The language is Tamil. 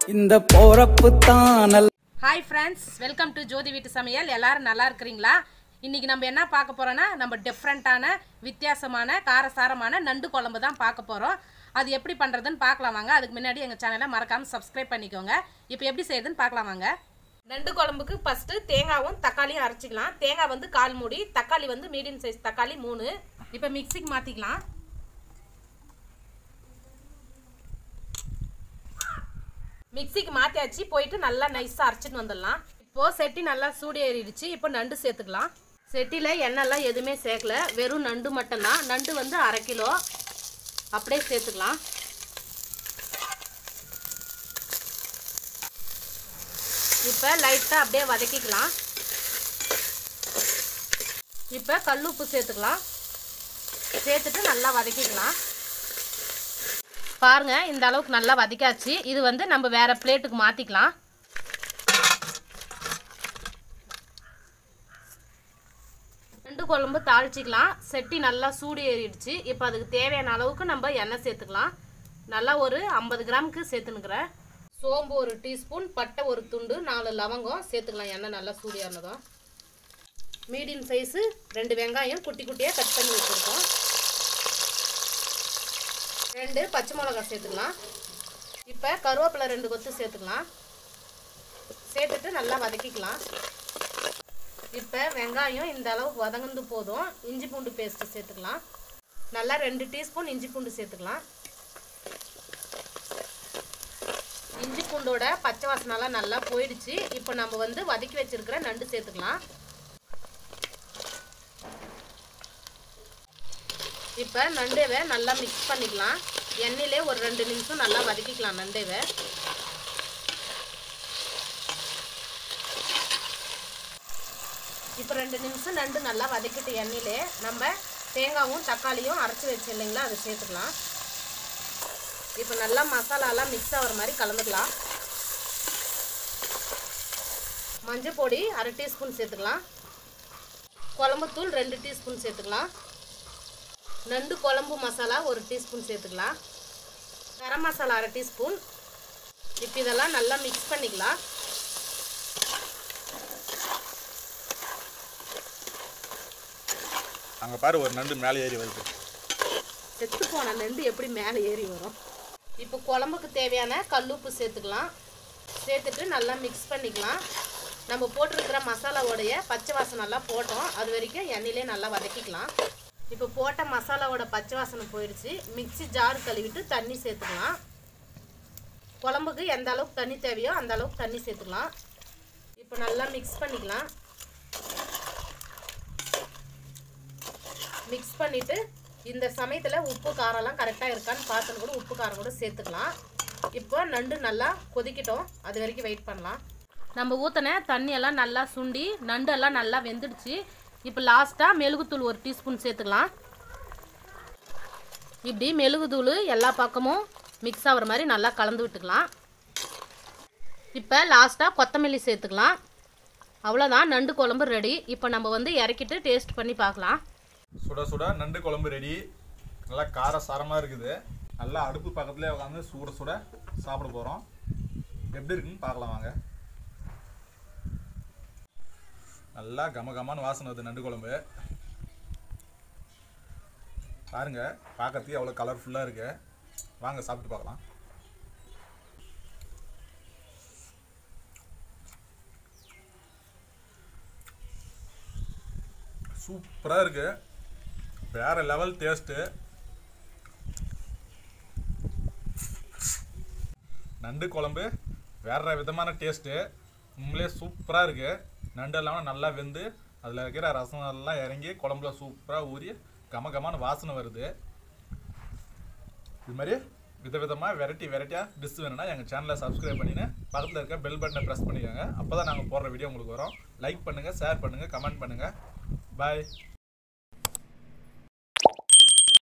இந்த போறப்பு தான் நல்ல hi friends welcome to Jothi வீட்டு சமையல் எல்லாரும் நல்லா இருக்கிறீங்களா இன்னைக்கு நம்ம என்ன பார்க்க போறோம்னா நம்ம டிஃப்ரெண்ட்டான வித்தியாசமான காரசாரமான நண்டு குழம்பு தான் பார்க்க போறோம் அது எப்படி பண்றதுன்னு பார்க்கலாம் வாங்க அதுக்கு முன்னாடி எங்க சேனலை மறக்காம சப்ஸ்கிரைப் பண்ணிக்கோங்க இப்போ எப்படி செய்யறதுன்னு பார்க்கலாம் வாங்க நண்டு குழம்புக்கு ஃபர்ஸ்ட் தேங்காவும் தக்காளியும் அரைச்சிக்கலாம் தேங்காய் வந்து கால் மூடி தக்காளி வந்து மீடியம் சைஸ் தக்காளி மூணு இப்போ மிக்சிக்கு மாற்றிக்கலாம் மிக்சிக்கு மாற்றியாச்சு போயிட்டு நல்லா நைஸாக அரைச்சிட்டு வந்துடலாம் இப்போது செட்டி நல்லா சூடு ஏறிடுச்சு இப்போ நண்டு சேர்த்துக்கலாம் செட்டியில் எண்ணெய்லாம் எதுவுமே சேர்க்கல வெறும் நண்டு மட்டும்தான் நண்டு வந்து அரை கிலோ அப்படியே சேர்த்துக்கலாம் இப்போ லைட்டாக அப்படியே வதக்கிக்கலாம் இப்போ கல் உப்பு சேர்த்துக்கலாம் சேர்த்துட்டு நல்லா வதக்கிக்கலாம் பாருங்க இந்த அளவுக்கு நல்லா வதக்காச்சு இது வந்து நம்ம வேற பிளேட்டுக்கு மாத்திக்கலாம் ரெண்டு குழம்பு தாளிச்சிக்கலாம் செட்டி நல்லா சூடு ஏறிடுச்சு இப்போ அதுக்கு தேவையான அளவுக்கு நம்ம எண்ணெய் சேர்த்துக்கலாம் நல்லா ஒரு ஐம்பது கிராமுக்கு சேர்த்துனுக்குறேன் சோம்பு ஒரு டீஸ்பூன் பட்டை ஒரு துண்டு நாலு லவங்கம் சேர்த்துக்கலாம் எண்ணெய் நல்லா சூடு ஏறினதும் மீடியம் சைஸு ரெண்டு வெங்காயம் குட்டி குட்டியாக கட் பண்ணி வச்சுருக்கோம் ரெண்டு பச்சை மிளகாய் சேர்த்துக்கலாம் இப்போ கருவேப்பிலை ரெண்டு கொத்து சேர்த்துக்கலாம் சேர்த்துட்டு நல்லா வதக்கிக்கலாம் இப்போ வெங்காயம் இந்த அளவுக்கு வதங்கந்து போதும் இஞ்சி பூண்டு பேஸ்ட்டு சேர்த்துக்கலாம் நல்லா ரெண்டு டீஸ்பூன் இஞ்சி பூண்டு சேர்த்துக்கலாம் இஞ்சி பூண்டோட பச்சை வாசனைலாம் நல்லா போயிடுச்சு இப்போ நம்ம வந்து வதக்கி வச்சிருக்கிற நண்டு சேர்த்துக்கலாம் இப்போ நண்டேவை நல்லா மிக்ஸ் பண்ணிக்கலாம் எண்ணெயிலே ஒரு ரெண்டு நிமிஷம் நல்லா வதக்கிக்கலாம் நண்டேவை இப்போ ரெண்டு நிமிஷம் நண்டு நல்லா வதக்கிட்டு எண்ணெயிலே நம்ம தேங்காயும் தக்காளியும் அரைச்சி வச்சு இல்லைங்களா அதை சேர்த்துக்கலாம் இப்போ நல்லா மசாலாலாம் மிக்ஸ் ஆகிற மாதிரி கலந்துக்கலாம் மஞ்சள் பொடி அரை டீஸ்பூன் சேர்த்துக்கலாம் குழம்புத்தூள் ரெண்டு டீஸ்பூன் சேர்த்துக்கலாம் நண்டு குழம்பு மசாலா ஒரு டீஸ்பூன் சேர்த்துக்கலாம் கரம் மசாலா அரை டீஸ்பூன் இப்போ இதெல்லாம் நல்லா மிக்ஸ் பண்ணிக்கலாம் அங்கே பாரு ஒரு நண்டு மேலே ஏறி வருது செத்து போன நண்டு எப்படி மேலே ஏறி வரும் இப்போ குழம்புக்கு தேவையான கல்லுப்பு சேர்த்துக்கலாம் சேர்த்துட்டு நல்லா மிக்ஸ் பண்ணிக்கலாம் நம்ம போட்டிருக்கிற மசாலாவோடைய பச்சை வாசனைலாம் போட்டோம் அது வரைக்கும் எண்ணெயிலே நல்லா வதக்கிக்கலாம் இப்போ போட்ட மசாலாவோட பச்சை வாசனை போயிடுச்சு மிக்ஸி ஜார் கழுவிட்டு தண்ணி சேர்த்துக்கலாம் குழம்புக்கு எந்த அளவுக்கு தண்ணி தேவையோ அந்த அளவுக்கு தண்ணி சேர்த்துக்கலாம் இப்போ நல்லா மிக்ஸ் பண்ணிக்கலாம் மிக்ஸ் பண்ணிவிட்டு இந்த சமயத்தில் உப்பு காரம்லாம் கரெக்டாக இருக்கான்னு பார்த்துன்னு கூட உப்பு காரம் கூட சேர்த்துக்கலாம் இப்போ நண்டு நல்லா கொதிக்கட்டும் அது வரைக்கும் வெயிட் பண்ணலாம் நம்ம ஊற்றின தண்ணியெல்லாம் நல்லா சுண்டி நண்டெல்லாம் நல்லா வெந்துடுச்சு இப்போ லாஸ்ட்டாக மெழுகுத்தூள் ஒரு டீஸ்பூன் சேர்த்துக்கலாம் இப்படி மெழுகுத்தூள் எல்லா பக்கமும் மிக்ஸ் ஆகிற மாதிரி நல்லா கலந்து விட்டுக்கலாம் இப்போ லாஸ்ட்டாக கொத்தமல்லி சேர்த்துக்கலாம் அவ்வளோதான் நண்டு குழம்பு ரெடி இப்போ நம்ம வந்து இறக்கிட்டு டேஸ்ட் பண்ணி பார்க்கலாம் சுட சுட நண்டு குழம்பு ரெடி நல்லா கார சாரமாக இருக்குது நல்லா அடுப்பு பக்கத்துலேயே உட்காந்து சுட சுட சாப்பிட போகிறோம் எப்படி இருக்குன்னு பார்க்கலாம் வாங்க நல்லா கம கமான்னு வாசனை வருது நண்டு குழம்பு பாருங்க பார்க்கறதுக்கு அவ்வளோ கலர்ஃபுல்லாக இருக்கு வாங்க சாப்பிட்டு பார்க்கலாம் சூப்பராக இருக்கு வேற லெவல் டேஸ்ட்டு நண்டு குழம்பு வேற விதமான டேஸ்ட்டு உண்மையிலே சூப்பராக இருக்கு நண்டு எல்லாம் நல்லா வெந்து அதில் இருக்கிற ரசம் எல்லாம் இறங்கி குழம்புல சூப்பராக ஊறி கம கமான வாசனை வருது இது மாதிரி விதவிதமாக வெரைட்டி வெரைட்டியாக டிஷ் வேணும்னா எங்கள் சேனலை சப்ஸ்கிரைப் பண்ணின்னு பக்கத்தில் இருக்க பெல் பட்டனை ப்ரெஸ் பண்ணிக்கோங்க அப்போ தான் நாங்கள் போடுற வீடியோ உங்களுக்கு வரும் லைக் பண்ணுங்கள் ஷேர் பண்ணுங்கள் கமெண்ட் பண்ணுங்கள் பாய்